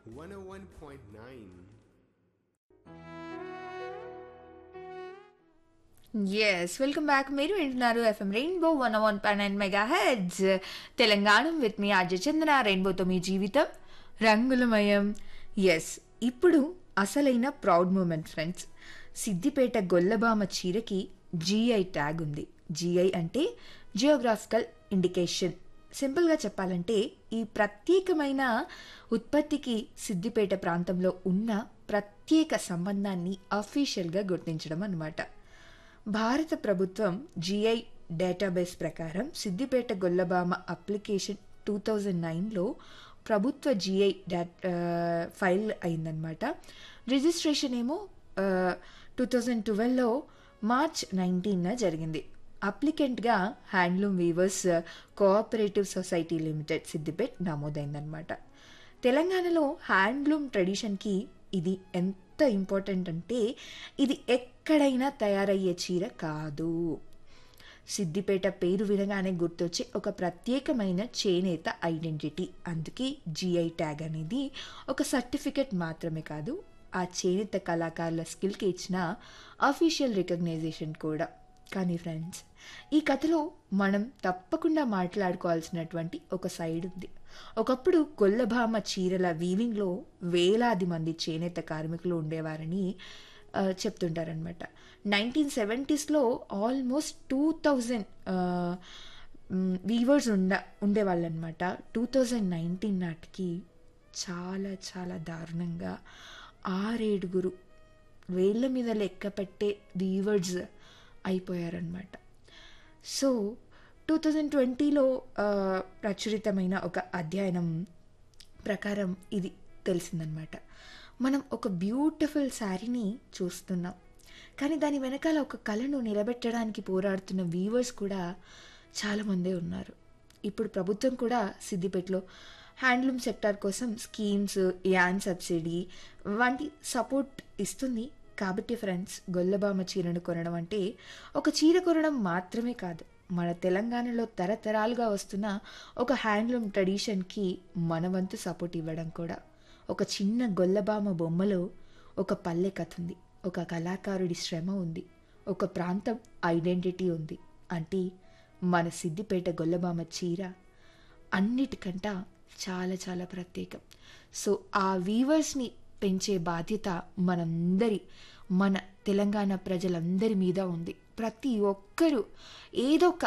Yes welcome back మీరు వింటున్నారు FM rainbow one one point nine mega heads Telangana with మీ అజయ్ చంద్ర రెయిన్బోతో మీ జీవితం రంగులమయం ఎస్ ఇప్పుడు అసలైన proud moment friends Siddipet Gollabhama చీరకి జీఐ ట్యాగ్ ఉంది జీఐ అంటే జియోగ్రాఫికల్ ఇండికేషన్ సింపుల్గా చెప్పాలంటే ఈ ప్రత్యేకమైన ఉత్పత్తికి సిద్దిపేట ప్రాంతంలో ఉన్న ప్రత్యేక సంబంధాన్ని అఫీషియల్గా గుర్తించడం అన్నమాట భారత ప్రభుత్వం జిఐ డేటాబేస్ ప్రకారం Siddipet Gollabhama application two thousand నైన్లో ప్రభుత్వ జిఐ డా ఫైల్ అయిందనమాట రిజిస్ట్రేషన్ ఏమో టూ థౌజండ్ ట్వెల్వ్లో మార్చ్ నైన్టీన్న జరిగింది అప్లికెంట్గా handloom weavers cooperative society limited Siddipet నమోదైందనమాట తెలంగాణలో హ్యాండ్లూమ్ ట్రెడిషన్కి ఇది ఎంత ఇంపార్టెంట్ అంటే ఇది ఎక్కడైనా తయారయ్యే చీర కాదు సిద్దిపేట పేరు వినగానే గుర్తొచ్చే ఒక ప్రత్యేకమైన చేనేత ఐడెంటిటీ అందుకే జిఐ ట్యాగ్ అనేది ఒక సర్టిఫికెట్ మాత్రమే కాదు ఆ చేనేత కళాకారుల స్కిల్కి ఇచ్చిన అఫీషియల్ రికగ్నైజేషన్ కూడా కానీ ఫ్రెండ్స్ ఈ కథలో మనం తప్పకుండా మాట్లాడుకోవాల్సినటువంటి ఒక సైడ్ ఉంది ఒకప్పుడు కొల్లభామ చీరల వీవింగ్లో వేలాది మంది చేనేత కార్మికులు ఉండేవారని ఆ, చెప్తుంటారనమాట నైన్టీన్ సెవెంటీస్లో ఆల్మోస్ట్ టూ థౌజండ్ వీవర్స్ ఉండ ఉండేవాళ్ళు అనమాట టూ థౌజండ్ నైన్టీన్ నాటికి చాలా చాలా దారుణంగా ఆరేడుగురు వేళ్ళ మీద లెక్క పెట్టే వీవర్స్ అయిపోయారనమాట సో టూ థౌజండ్ ట్వంటీలో ప్రచురితమైన ఒక అధ్యయనం ప్రకారం ఇది తెలిసిందనమాట మనం ఒక బ్యూటిఫుల్ శారీని చూస్తున్నాం కానీ దాని వెనకాల ఒక కళను నిలబెట్టడానికి పోరాడుతున్న వీవర్స్ కూడా చాలామందే ఉన్నారు ఇప్పుడు ప్రభుత్వం కూడా సిద్దిపేటలో హ్యాండ్లూమ్ సెక్టార్ కోసం స్కీమ్స్ యాన్ సబ్సిడీ వంటి సపోర్ట్ ఇస్తుంది కాబట్టి ఫ్రెండ్స్ గొల్లబామ చీరను కొనడం అంటే ఒక చీర కొనడం మాత్రమే కాదు మన తెలంగాణలో తరతరాలుగా వస్తున్న ఒక హ్యాండ్లూమ్ ట్రెడిషన్కి మన వంతు సపోర్ట్ ఇవ్వడం కూడా ఒక చిన్న గొల్లబామ బొమ్మలో ఒక పల్లె కథ ఉంది ఒక కళాకారుడి శ్రమ ఉంది ఒక ప్రాంతం ఐడెంటిటీ ఉంది అంటే మన సిద్దిపేట గొల్లబామ చీర అన్నిటికంట చాలా చాలా ప్రత్యేకం సో ఆ వీవర్స్ని పెంచే బాధ్యత మనందరి మన తెలంగాణ ప్రజలందరి మీద ఉంది ప్రతి ఒక్కరూ ఏదో ఒక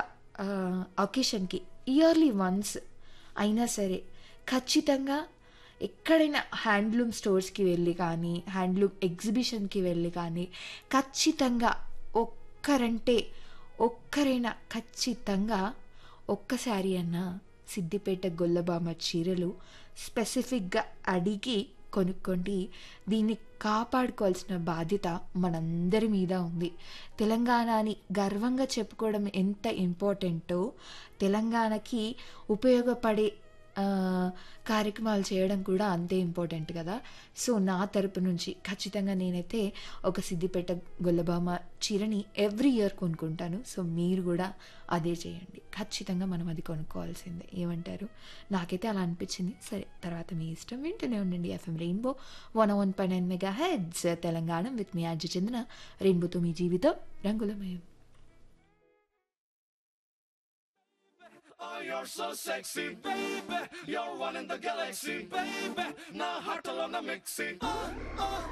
ఒకేషన్కి ఇయర్లీ వన్స్ అయినా సరే ఖచ్చితంగా ఎక్కడైనా హ్యాండ్లూమ్ స్టోర్స్కి వెళ్ళి కానీ హ్యాండ్లూమ్ ఎగ్జిబిషన్కి వెళ్ళి కానీ ఖచ్చితంగా ఒక్కరంటే ఒక్కరైనా ఖచ్చితంగా ఒక్క శారీ అన్న సిద్దిపేట గొల్లబామ చీరలు స్పెసిఫిక్గా అడిగి కొనుక్కోండి దీన్ని కాపాడుకోవాల్సిన బాధ్యత మనందరి మీద ఉంది తెలంగాణని గర్వంగా చెప్పుకోవడం ఎంత ఇంపార్టెంటో తెలంగాణకి ఉపయోగపడే ఆ, కార్యక్రమాలు చేయడం కూడా అంతే ఇంపార్టెంట్ కదా సో నా తరపు నుంచి ఖచ్చితంగా నేనైతే ఒక సిద్దిపేట గొల్లబామ చీరని ఎవ్రీ ఇయర్ కొనుక్కుంటాను సో మీరు కూడా అదే చేయండి ఖచ్చితంగా మనం అది కొనుక్కోవాల్సిందే ఏమంటారు నాకైతే అలా అనిపించింది సరే తర్వాత మీ ఇష్టం వింటూనే ఉండండి FM rainbow one one point nine mega heads Telangana with మీ అజ్జ చెందిన రెయిన్బోతో మీ జీవితం రంగులమయం Oh, you're so sexy, baby. You're one in the galaxy, baby. Now heart alone, I'm mixing. Oh, oh,